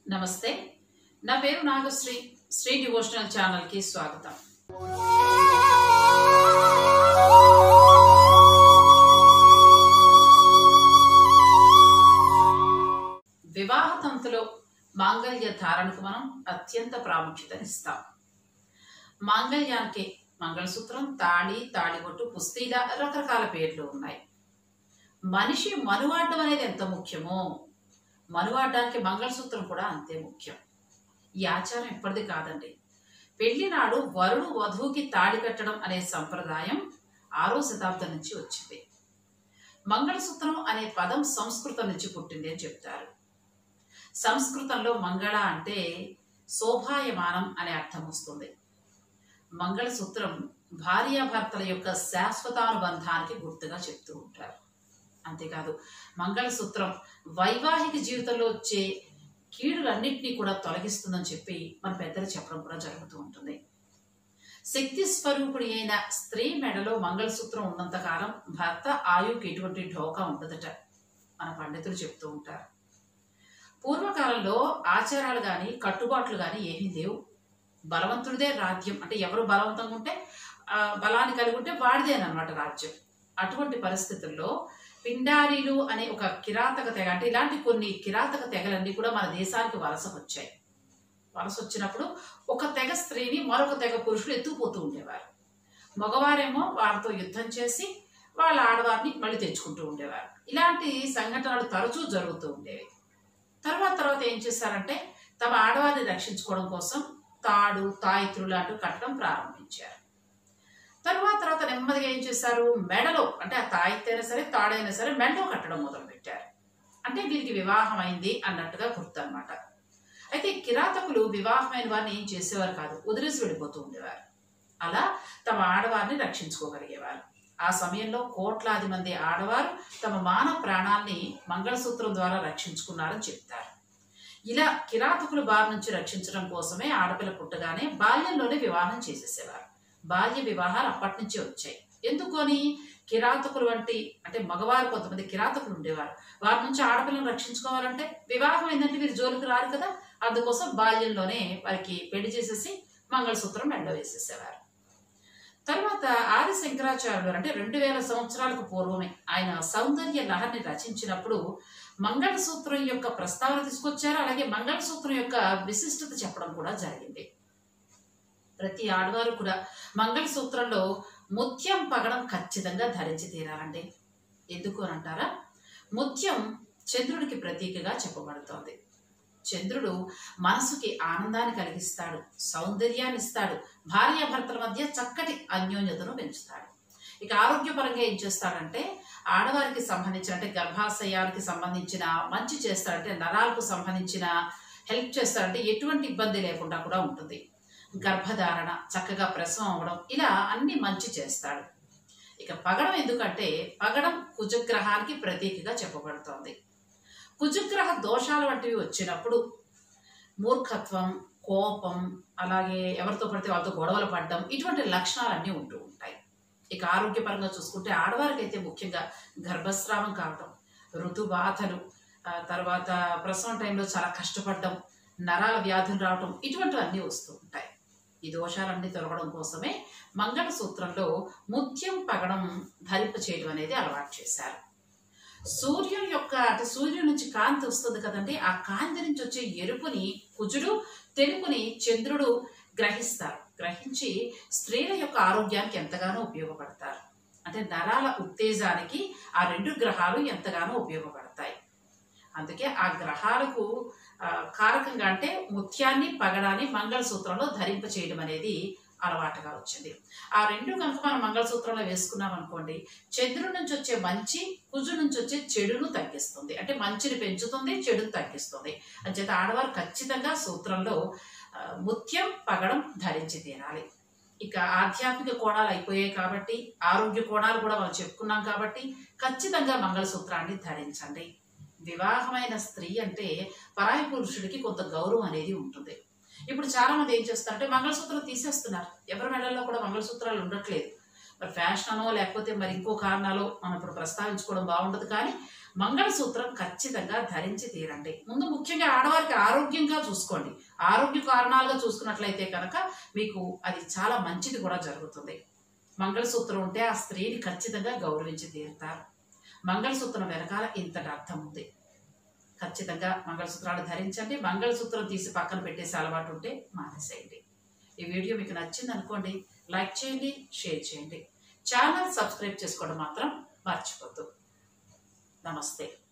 నమస్తే నా పేరు నాగశ్రీ శ్రీ డివోషనల్ ఛానల్ కి స్వాగతం వివాహ తంతులో మాంగళ్య ధారణకు మనం అత్యంత ప్రాముఖ్యతనిస్తాం మాంగళ్యానికి మంగళసూత్రం తాళి తాళిబొట్టు పుస్తీ ఇలా రకరకాల పేర్లు ఉన్నాయి మనిషి మనువాడడం అనేది ఎంత ముఖ్యమో మనువాడడానికి మంగళసూత్రం కూడా అంతే ముఖ్యం ఈ ఆచారం ఇప్పటిది కాదండి పెళ్లి నాడు వరుడు వధువుకి తాళి కట్టడం అనే సంప్రదాయం ఆరో శతాబ్దం నుంచి వచ్చింది మంగళసూత్రం అనే పదం సంస్కృతం నుంచి పుట్టింది అని చెప్తారు సంస్కృతంలో మంగళ అంటే శోభాయమానం అనే అర్థం వస్తుంది మంగళసూత్రం భార్యాభర్తల యొక్క శాశ్వతానుబంధానికి గుర్తుగా చెప్తూ ఉంటారు అంతేకాదు మంగళసూత్రం వైవాహిక జీవితంలో వచ్చే కీడులన్నింటినీ కూడా తొలగిస్తుందని చెప్పి మన పెద్దలు చెప్పడం కూడా జరుగుతూ ఉంటుంది శక్తి స్వరూపుడి అయిన స్త్రీ మెడలో మంగళసూత్రం ఉన్నంతకాలం భర్త ఆయుకి ఎటువంటి ఢోకా ఉండదట మన పండితులు చెప్తూ ఉంటారు పూర్వకాలంలో ఆచారాలు కానీ కట్టుబాట్లు కానీ ఏమీ లేవు బలవంతుడిదే రాజ్యం అంటే ఎవరు బలవంతంగా ఉంటే ఆ, బలాన్ని కలిగి ఉంటే వాడిదేనమాట రాజ్యం అటువంటి పరిస్థితుల్లో పిండారీలు అనే ఒక కిరాతక తెగ అంటే ఇలాంటి కొన్ని కిరాతక తెగలన్నీ కూడా మన దేశానికి వలస వచ్చాయి వలస వచ్చినప్పుడు ఒక తెగ స్త్రీని మరొక తెగ పురుషులు ఎత్తుకుపోతూ ఉండేవారు మగవారేమో వారితో యుద్ధం చేసి వాళ్ళ ఆడవారిని మళ్ళీ తెచ్చుకుంటూ ఉండేవారు ఇలాంటి సంఘటనలు తరచూ జరుగుతూ ఉండేవి తర్వాత తర్వాత ఏం చేశారంటే తమ ఆడవారిని రక్షించుకోవడం కోసం తాడు తాయిత్రులు లాంటివి కట్టడం ప్రారంభించారు తర్వాత తర్వాత నెమ్మదిగా ఏం చేశారు మెడలో అంటే ఆ తాయిత్తు అయినా సరే తాడైనా సరే మెడలో కట్టడం మొదలు పెట్టారు అంటే వీరికి వివాహం అయింది అన్నట్టుగా గుర్తు అనమాట అయితే కిరాతకులు వివాహమైన వారిని ఏం చేసేవారు కాదు వదిలేసి వెళ్ళిపోతూ ఉండేవారు అలా తమ ఆడవారిని రక్షించుకోగలిగేవారు ఆ సమయంలో కోట్లాది మంది ఆడవారు తమ మానవ ప్రాణాల్ని మంగళసూత్రం ద్వారా రక్షించుకున్నారని చెప్తారు ఇలా కిరాతకుల బారి నుంచి రక్షించడం కోసమే ఆడపిల్ల పుట్టగానే బాల్యంలోనే వివాహం చేసేసేవారు బాల్య వివాహాలు అప్పటి నుంచే వచ్చాయి ఎందుకని కిరాతకులు వంటి అంటే మగవారు కొంతమంది కిరాతకులు ఉండేవారు వారి నుంచి ఆడపిల్లను రక్షించుకోవాలంటే వివాహం ఏంటంటే వీరు జోలికి రారు కదా అందుకోసం బాల్యంలోనే వారికి పెళ్లి చేసేసి మంగళసూత్రం మెడ వేసేసేవారు తర్వాత ఆది శంకరాచార్యులు అంటే రెండు వేల సంవత్సరాలకు పూర్వమే ఆయన సౌందర్య లహరిని రచించినప్పుడు మంగళసూత్రం యొక్క ప్రస్తావన తీసుకొచ్చారు అలాగే మంగళసూత్రం యొక్క విశిష్టత చెప్పడం కూడా జరిగింది ప్రతి ఆడవారు కూడా మంగళసూత్రంలో ముత్యం పగడం ఖచ్చితంగా ధరించి తీరాలండి ఎందుకు అని అంటారా ముత్యం చంద్రుడికి ప్రతీకగా చెప్పబడుతోంది చంద్రుడు మనసుకి ఆనందాన్ని కలిగిస్తాడు సౌందర్యాన్ని ఇస్తాడు భార్యాభర్తల మధ్య చక్కటి అన్యోన్యతను పెంచుతాడు ఇక ఆరోగ్యపరంగా ఏం చేస్తాడంటే ఆడవారికి సంబంధించిన అంటే గర్భాశయానికి సంబంధించిన మంచి చేస్తాడంటే నరాలకు సంబంధించిన హెల్ప్ చేస్తాడంటే ఎటువంటి ఇబ్బంది లేకుండా కూడా ఉంటుంది గర్భధారణ చక్కగా ప్రసవం అవ్వడం ఇలా అన్ని మంచి చేస్తాడు ఇక పగడం ఎందుకంటే పగడం కుజగ్రహానికి ప్రతీకగా చెప్పబడుతోంది కుజగ్రహ దోషాల వంటివి వచ్చినప్పుడు మూర్ఖత్వం కోపం అలాగే ఎవరితో పడితే వాళ్ళతో గొడవలు పడడం ఇటువంటి లక్షణాలన్నీ ఉంటూ ఉంటాయి ఇక ఆరోగ్యపరంగా చూసుకుంటే ఆడవారికి అయితే ముఖ్యంగా గర్భస్రావం కావటం ఋతుబాధలు ఆ తర్వాత ప్రసవం టైంలో చాలా కష్టపడడం నరాల వ్యాధులు రావటం ఇటువంటివన్నీ వస్తూ ఉంటాయి ఈ దోషాలన్నీ తొలగడం కోసమే మంగళసూత్రంలో ముత్యం పగడం ధరింప చేయడం అనేది అలవాటు చేశారు సూర్యుని యొక్క అంటే సూర్యుని నుంచి కాంతి వస్తుంది కదండి ఆ కాంతి నుంచి వచ్చే ఎరుపుని కుజుడు తెలుపుని చంద్రుడు గ్రహిస్తారు గ్రహించి స్త్రీల యొక్క ఆరోగ్యానికి ఎంతగానో ఉపయోగపడతారు అంటే నరాల ఉత్తేజానికి ఆ రెండు గ్రహాలు ఎంతగానో ఉపయోగపడతాయి అందుకే ఆ గ్రహాలకు ఆ, కారకంగా అంటే ముత్యాన్ని పగడాన్ని మంగళసూత్రంలో ధరింప చేయడం అనేది అలవాటుగా వచ్చింది ఆ రెండు కనుక మనం మంగళసూత్రంలో వేసుకున్నాం అనుకోండి చంద్రుడి నుంచి వచ్చే మంచి కుజు నుంచి వచ్చే చెడును తగ్గిస్తుంది అంటే మంచిని పెంచుతుంది చెడును తగ్గిస్తుంది అంచేత ఆడవారు ఖచ్చితంగా సూత్రంలో ఆ, ముత్యం పగడం ధరించి తీరాలి ఇక ఆధ్యాత్మిక కోణాలు అయిపోయాయి కాబట్టి ఆరోగ్య కోణాలు కూడా మనం చెప్పుకున్నాం కాబట్టి ఖచ్చితంగా మంగళసూత్రాన్ని ధరించండి వివాహమైన స్త్రీ అంటే పరాయి పురుషుడికి కొంత గౌరవం అనేది ఉంటుంది ఇప్పుడు చాలా మంది ఏం చేస్తారంటే మంగళసూత్రం తీసేస్తున్నారు ఎవరి మెడల్లో కూడా మంగళసూత్రాలు ఉండట్లేదు మరి ఫ్యాషన్ అనో లేకపోతే మరి ఇంకో కారణాలు మనం ఇప్పుడు ప్రస్తావించుకోవడం బాగుండదు కానీ మంగళసూత్రం ఖచ్చితంగా ధరించి తీరండి ముందు ముఖ్యంగా ఆడవారికి ఆరోగ్యంగా చూసుకోండి ఆరోగ్య కారణాలుగా చూసుకున్నట్లయితే కనుక మీకు అది చాలా మంచిది కూడా జరుగుతుంది మంగళసూత్రం ఉంటే ఆ స్త్రీని ఖచ్చితంగా గౌరవించి తీరుతారు మంగళసూత్రం వెనకాల ఇంతటి అర్థం ఉంది ఖచ్చితంగా మంగళసూత్రాలు ధరించండి మంగళసూత్రం తీసి పక్కన పెట్టేసి అలవాటు ఉంటే మానేసేయండి ఈ వీడియో మీకు నచ్చింది అనుకోండి లైక్ చేయండి షేర్ చేయండి ఛానల్ సబ్స్క్రైబ్ చేసుకోవడం మాత్రం మర్చిపోద్దు నమస్తే